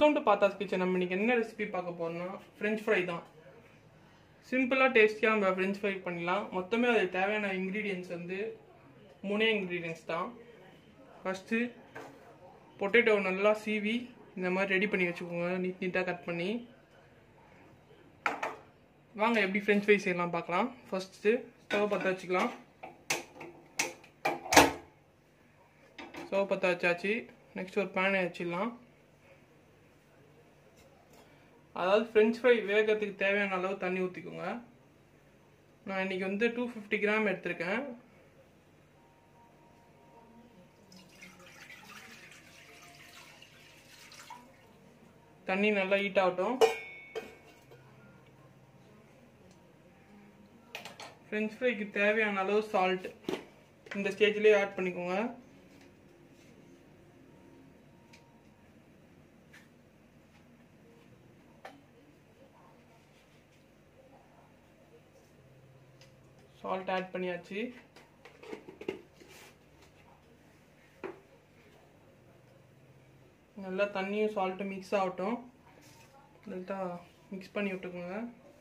welcome to பாத்தாஸ் kitchen நம்ம இன்னைக்கு என்ன ரெசிபி பார்க்க போறோம்னா ஃப்ரெஞ்ச் ஃப்ரை தான் சிம்பிளாக டேஸ்டியாக நம்ம ஃப்ரெஞ்ச் ஃப்ரை பண்ணலாம் மொத்தமே அதுக்கு தேவையான இன்க்ரீடியன்ஸ் வந்து மூணே இன்க்ரீடியன்ஸ் தான் ஃபஸ்ட்டு பொட்டேட்டோ நல்லா சீவி இந்த மாதிரி ரெடி பண்ணி வச்சுக்கோங்க நீட் நீட்டாக கட் பண்ணி வாங்க எப்படி ஃப்ரெஞ்ச் ஃப்ரை செய்யலாம் பார்க்கலாம் ஃபஸ்ட்டு ஸ்டவ் பற்ற வச்சுக்கலாம் ஸ்டவ் பற்ற வச்சாச்சு நெக்ஸ்ட் ஒரு பேனை வச்சிடலாம் அதாவது ஃப்ரெஞ்ச் ஃப்ரை வேகத்துக்கு தேவையான அளவு தண்ணி ஊற்றிக்கோங்க நான் இன்னைக்கு வந்து டூ ஃபிஃப்டி கிராம் எடுத்திருக்கேன் தண்ணி நல்லா ஹீட் ஆகட்டும் ஃப்ரெஞ்ச் ஃப்ரைக்கு தேவையான அளவு சால்ட் இந்த ஸ்டேஜ்லேயே ஆட் பண்ணிக்கோங்க சால்ட் ஆட் பண்ணியாச்சு நல்லா தண்ணியும் சால்ட்டும் மிக்ஸ் ஆகட்டும் லைட்டாக மிக்ஸ் பண்ணி விட்டுக்கோங்க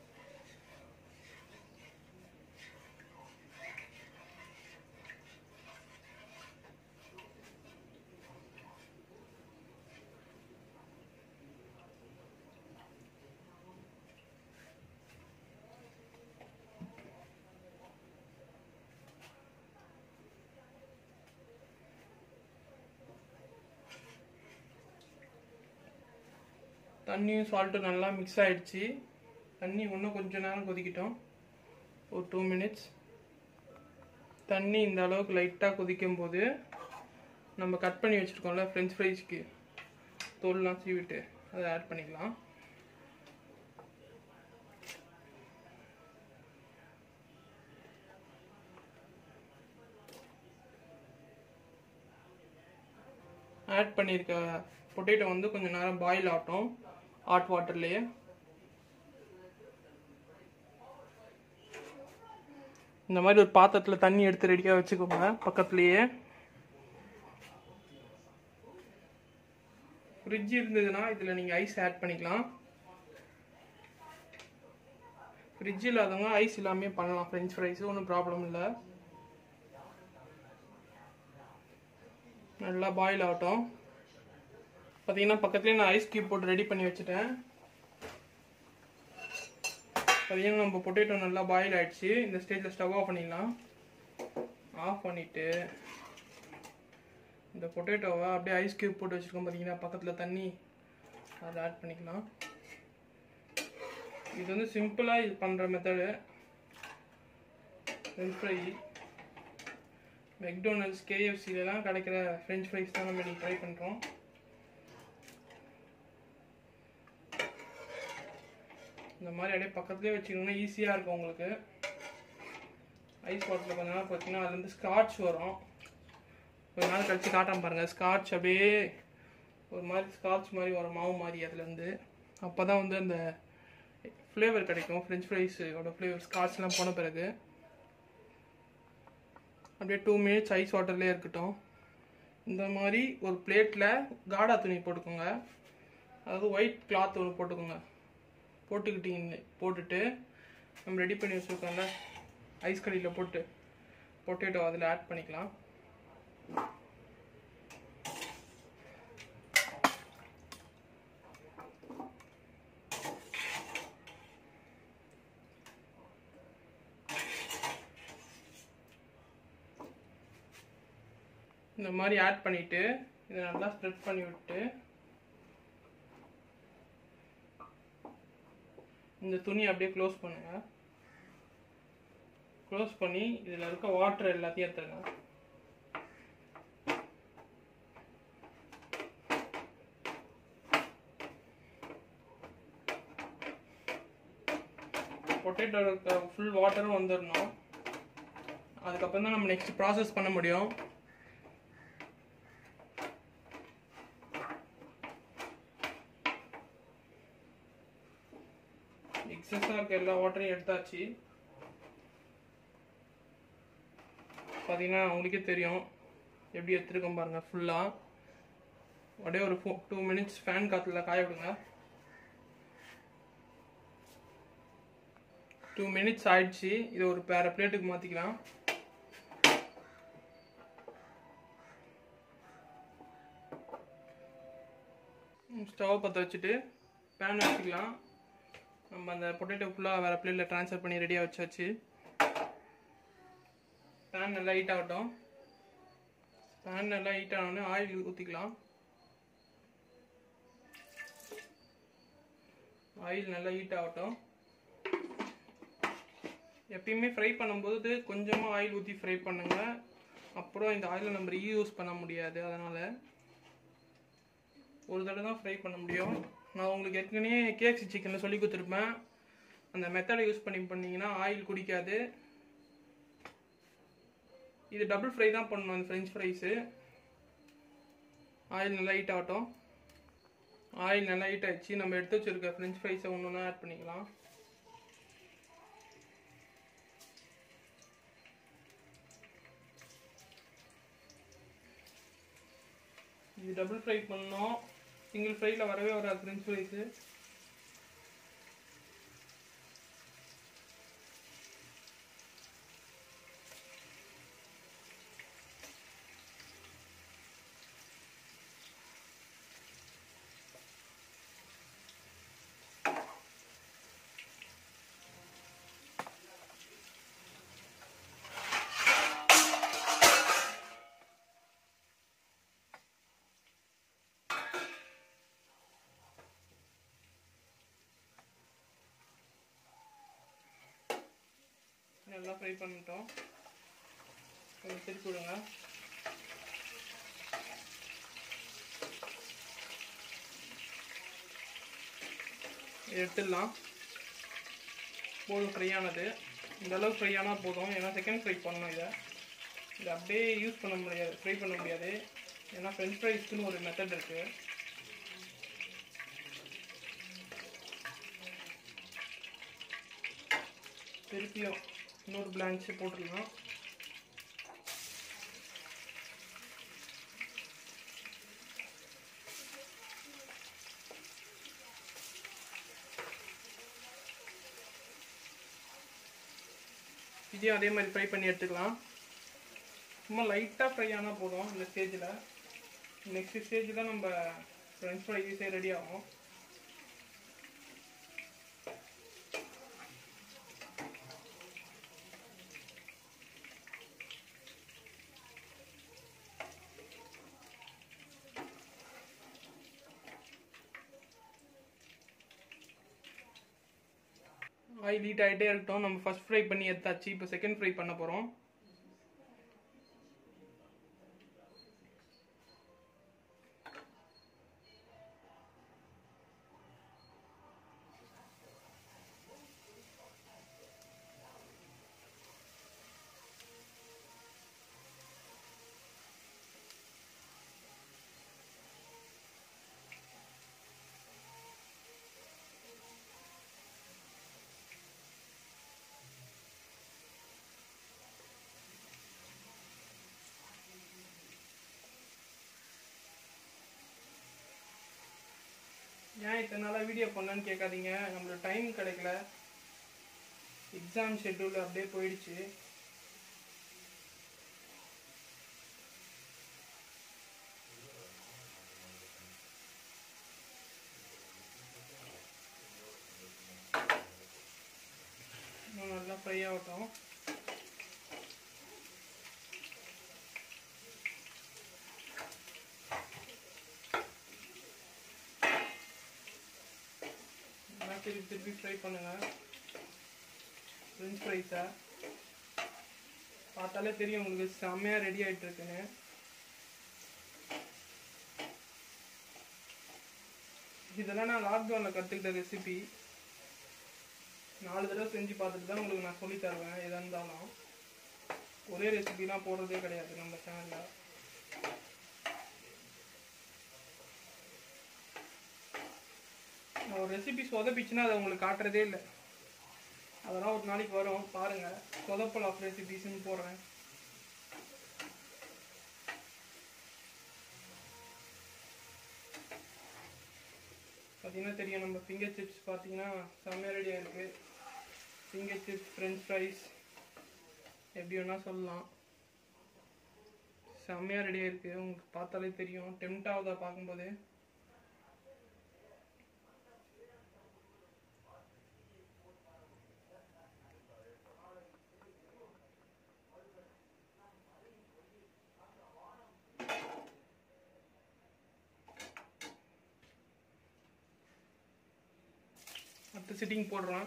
தண்ணியும் சால்ட்டும் நல்லா மிக்ஸ் ஆயிடுச்சு தண்ணி இன்னும் கொஞ்ச நேரம் கொதிக்கட்டும் ஒரு டூ மினிட்ஸ் தண்ணி இந்த அளவுக்கு லைட்டாக கொதிக்கும் போது நம்ம கட் பண்ணி வச்சுருக்கோம்ல ஃப்ரெஞ்ச் ஃப்ரைஸ்க்கு தோல்லாம் சீவிட்டு அதை ஆட் பண்ணிக்கலாம் ஆட் பண்ணியிருக்க பொட்டேட்டோ வந்து கொஞ்சம் நேரம் பாயில் ஆகட்டும் ஹாட் வாட்டர்லேயே இந்த மாதிரி ஒரு பாத்திரத்தில் தண்ணி எடுத்து ரெடியாக வச்சுக்கோங்க பக்கத்துலேயே ஃப்ரிட்ஜ் இருந்ததுன்னா இதில் நீங்கள் ஐஸ் ஆட் பண்ணிக்கலாம் ஃப்ரிட்ஜ் இல்லாதவங்க ஐஸ் இல்லாமே பண்ணலாம் ஃப்ரெஞ்ச் ஃப்ரைஸ் ஒன்றும் ப்ராப்ளம் இல்லை நல்லா பாயில் ஆகட்டும் பார்த்தீங்கன்னா பக்கத்துலேயே நான் ஐஸ் கியூப் போட்டு ரெடி பண்ணி வச்சுட்டேன் பார்த்தீங்கன்னா நம்ம பொட்டேட்டோ நல்லா பாயில் ஆயிடுச்சு இந்த ஸ்டேஜில் ஸ்டவ் ஆஃப் பண்ணிடலாம் ஆஃப் பண்ணிவிட்டு இந்த பொட்டேட்டோவை அப்படியே ஐஸ் கியூப் போட்டு வச்சுருக்கோம் பார்த்தீங்கன்னா பக்கத்தில் தண்ணி அதை ஆட் பண்ணிக்கலாம் இது வந்து சிம்பிளாக இது பண்ணுற மெத்தடு ஃப்ரெஞ்ச் ஃப்ரை மெக்டோனல்ட்ஸ் கேஎஃப்சிலலாம் கிடைக்கிற ஃப்ரெஞ்ச் ஃப்ரைஸ் தான் நம்ம இன்னைக்கு ட்ரை பண்ணுறோம் இந்த மாதிரி அப்படியே பக்கத்துலேயே வச்சுக்கணும்னா ஈஸியாக இருக்கும் உங்களுக்கு ஐஸ் வாட்டரில் கொஞ்ச நேரம் பார்த்தீங்கன்னா அதுலேருந்து ஸ்காட்ச் வரும் கொஞ்ச நாள் கழிச்சு காட்டாம பாருங்கள் ஸ்காட்ச் அப்படியே ஒரு மாதிரி ஸ்காட்ச் மாதிரி வரும் மாவு மாதிரி அதுலேருந்து அப்போ தான் வந்து அந்த ஃப்ளேவர் கிடைக்கும் ஃப்ரெஞ்ச் ஃப்ரைஸோட ஃப்ளேவர் ஸ்காட்ச்லாம் போன பிறகு அப்படியே டூ மினிட்ஸ் ஐஸ் வாட்டர்லேயே இருக்கட்டும் இந்த மாதிரி ஒரு பிளேட்டில் காடா துணி போட்டுக்கோங்க அதாவது ஒயிட் கிளாத் ஒன்று போட்டுக்கோங்க போட்டுக்கிட்டீங்க போட்டுட்டு நம்ம ரெடி பண்ணி வச்சுருக்கோம்ல ஐஸ் கடியில் போட்டு பொட்டேட்டோ அதில் ஆட் பண்ணிக்கலாம் இந்த மாதிரி ஆட் பண்ணிவிட்டு இதை நல்லா ஸ்ப்ரெட் பண்ணி விட்டு இந்த துணி அப்படியே க்ளோஸ் பண்ணுங்க க்ளோஸ் பண்ணி இதில் இருக்க வாட்டர் எல்லாத்தையும் எடுத்துருங்க பொட்டேட்டோ இருக்க ஃபுல் வாட்டரும் வந்துடணும் அதுக்கப்புறம் தான் நம்ம நெக்ஸ்ட் ப்ராசஸ் பண்ண முடியும் எக்ஸஸாக இருக்க எல்லா வாட்டரையும் எடுத்தாச்சு பார்த்தீங்கன்னா உங்களுக்கே தெரியும் எப்படி எடுத்துருக்கோம் பாருங்கள் ஃபுல்லாக அப்படியே ஒரு ஃபோ டூ மினிட்ஸ் ஃபேன் காற்றுல காய விடுங்க டூ மினிட்ஸ் ஆயிடுச்சு இதை ஒரு வேற பிளேட்டுக்கு மாற்றிக்கலாம் ஸ்டவ் பற்ற வச்சுட்டு பேன் வச்சுக்கலாம் நம்ம அந்த பொட்டேட்டோ ஃபுல்லாக வேறு பிளேட்டில் ட்ரான்ஸ்ஃபர் பண்ணி ரெடியாக வச்சாச்சு பேன் நல்லா ஹீட் ஆகட்டும் பேன் நல்லா ஹீட் ஆனோடனே ஆயில் ஊற்றிக்கலாம் ஆயில் நல்லா ஹீட் ஆகட்டும் எப்பயுமே ஃப்ரை பண்ணும்போது கொஞ்சமாக ஆயில் ஊற்றி ஃப்ரை பண்ணுங்க அப்புறம் இந்த ஆயிலை நம்ம ரீயூஸ் பண்ண முடியாது அதனால் ஒரு தடவை தான் ஃப்ரை பண்ண முடியும் நான் உங்களுக்கு ஏற்கனவே கேஎஃப்சி சிக்கனில் சொல்லி கொடுத்துருப்பேன் அந்த மெத்தடை யூஸ் பண்ணி பண்ணீங்கன்னா ஆயில் குடிக்காது இது டபுள் ஃப்ரை தான் பண்ணணும் அந்த ஃப்ரெஞ்ச் ஃப்ரைஸு ஆயில் நல்லா ஹீட் ஆகட்டும் ஆயில் நல்லா ஹீட் ஆயிடுச்சு நம்ம எடுத்து வச்சிருக்க ஃப்ரெஞ்ச் ஃப்ரைஸை ஒன்று ஒன்றா ஆட் பண்ணிக்கலாம் இது டபுள் ஃப்ரை பண்ணோம் சிங்கிள் ஃப்ரைல வரவே வராது ஃப்ரெஞ்ச் ஃப்ரைஸு நல்லா ஃப்ரை பண்ணிட்டோம் கொஞ்சம் திருப்பி விடுங்க இதை எடுத்துடலாம் போதும் ஃப்ரை ஆனது இந்த அளவு ஃப்ரை ஆனால் போதும் ஏன்னா செகண்ட் ஃப்ரை பண்ணணும் இதை இதை அப்படியே யூஸ் பண்ண முடியாது ஃப்ரை பண்ண முடியாது ஏன்னா ஃப்ரெஞ்ச் ஃப்ரைஸ்க்குன்னு ஒரு மெத்தட் இருக்குது திருப்பியும் இன்னொரு பிளான்ச்சு போட்டுடலாம் இதையும் அதே மாதிரி ஃப்ரை பண்ணி எடுத்துக்கலாம் சும்மா லைட்டாக ஃப்ரை ஆனால் போதும் இந்த ஸ்டேஜில் நெக்ஸ்ட் ஸ்டேஜில் நம்ம ஃப்ரெஞ்ச் ஃப்ரை ஈஸியாக ரெடி ஆகும் ஆயில் ஹீட் ஆகிட்டே இருக்கட்டும் நம்ம ஃபர்ஸ்ட் ஃப்ரை பண்ணி எடுத்தாச்சு இப்போ செகண்ட் ஃப்ரை பண்ண போகிறோம் ஏன் இத்தனை நாளாக வீடியோ பண்ணலன்னு கேட்காதீங்க நம்மளோட டைம் கிடைக்கல எக்ஸாம் ஷெட்யூல் அப்படியே போயிடுச்சு இன்னும் நல்லா ஃப்ரை ஆகட்டும் நல்லா திருப்பி திருப்பி ஃப்ரை பண்ணுங்க ஃப்ரெஞ்ச் ஃப்ரைஸை பார்த்தாலே தெரியும் உங்களுக்கு செம்மையாக ரெடி ஆகிட்டு இருக்குன்னு இதெல்லாம் நான் லாக்டவுனில் கற்றுக்கிட்ட ரெசிபி நாலு தடவை செஞ்சு பார்த்துட்டு தான் உங்களுக்கு நான் சொல்லி தருவேன் எதாக இருந்தாலும் ஒரே ரெசிபிலாம் போடுறதே கிடையாது நம்ம சேனலில் நான் ஒரு ரெசிபி சொதப்பிச்சுன்னா அதை உங்களுக்கு காட்டுறதே இல்லை அதெல்லாம் ஒரு நாளைக்கு வரும் பாருங்க சொதப்பல் ஆஃப் ரெசிபிஸ்ன்னு போடுறேன் பார்த்தீங்கன்னா தெரியும் நம்ம ஃபிங்கர் சிப்ஸ் பார்த்தீங்கன்னா செம்மையாக ரெடியாக இருக்குது ஃபிங்கர் சிப்ஸ் ஃப்ரெஞ்ச் ஃப்ரைஸ் எப்படி வேணால் சொல்லலாம் செம்மையாக ரெடியாக இருக்குது உங்களுக்கு பார்த்தாலே தெரியும் டெம்ட் ஆகுதா பார்க்கும்போது அடுத்த சிட்டிங் போடுறோம்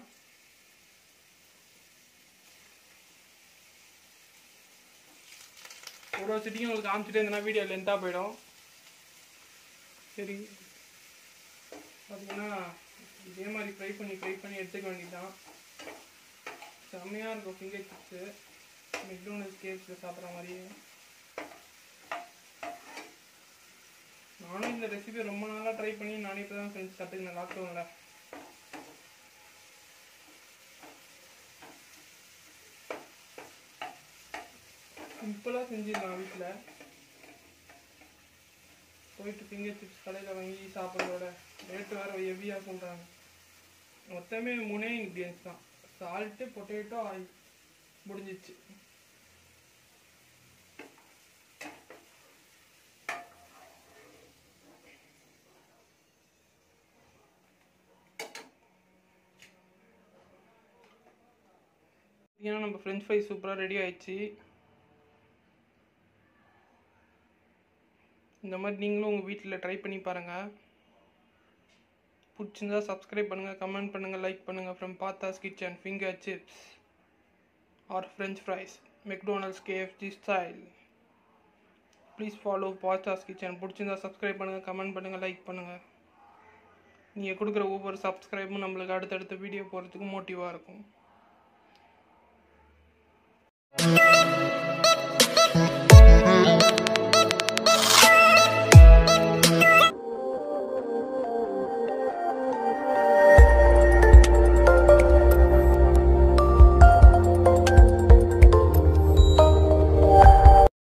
ஒரு ஒரு சிட்டிங் உங்களுக்கு காமிச்சிட்டே இருந்தேன்னா வீடியோ லென்த்தாக போயிடும் சரி பார்த்தீங்கன்னா இதே மாதிரி ஃப்ரை பண்ணி ஃப்ரை பண்ணி எடுத்துக்க வேண்டியதுதான் செம்மையாக இருக்கும் ஃபிங்கர் சிப்ஸு மெக்டோனல்ஸ் கேப்ஸில் சாப்பிட்ற மாதிரியே நானும் இந்த ரெசிபி ரொம்ப நாளாக ட்ரை பண்ணி நானே இப்போ தான் ஃப்ரெண்ட்ஸ் கற்றுக்கினேன் லாக்டவுனில் சிம்பிளாக செஞ்சிடலாம் வீட்டில் போயிட்டு ஃபிங்கர் சிப்ஸ் கடையில் வாங்கி சாப்பிட்றதோட ரேட்டு வேறு ஹெவியாக சொல்கிறாங்க மொத்தமே மூணே இன்க்ரீடியன்ஸ் தான் சால்ட்டு பொட்டேட்டோ ஆயில் முடிஞ்சிச்சு ஏன்னா நம்ம ஃப்ரெஞ்ச் ஃப்ரைஸ் சூப்பராக ரெடி ஆயிடுச்சு இந்த மாதிரி நீங்களும் உங்கள் வீட்டில் ட்ரை பண்ணி பாருங்கள் பிடிச்சிருந்தா சப்ஸ்கிரைப் பண்ணுங்கள் கமெண்ட் பண்ணுங்கள் லைக் பண்ணுங்கள் from Pathas kitchen finger chips or French fries McDonald's KFC style please follow Pathas kitchen பிடிச்சிருந்தா சப்ஸ்கிரைப் பண்ணுங்கள் கமெண்ட் பண்ணுங்கள் லைக் பண்ணுங்கள் நீங்கள் கொடுக்குற ஒவ்வொரு சப்ஸ்கிரைபும் நம்மளுக்கு அடுத்தடுத்த வீடியோ போகிறதுக்கு மோட்டிவாக இருக்கும்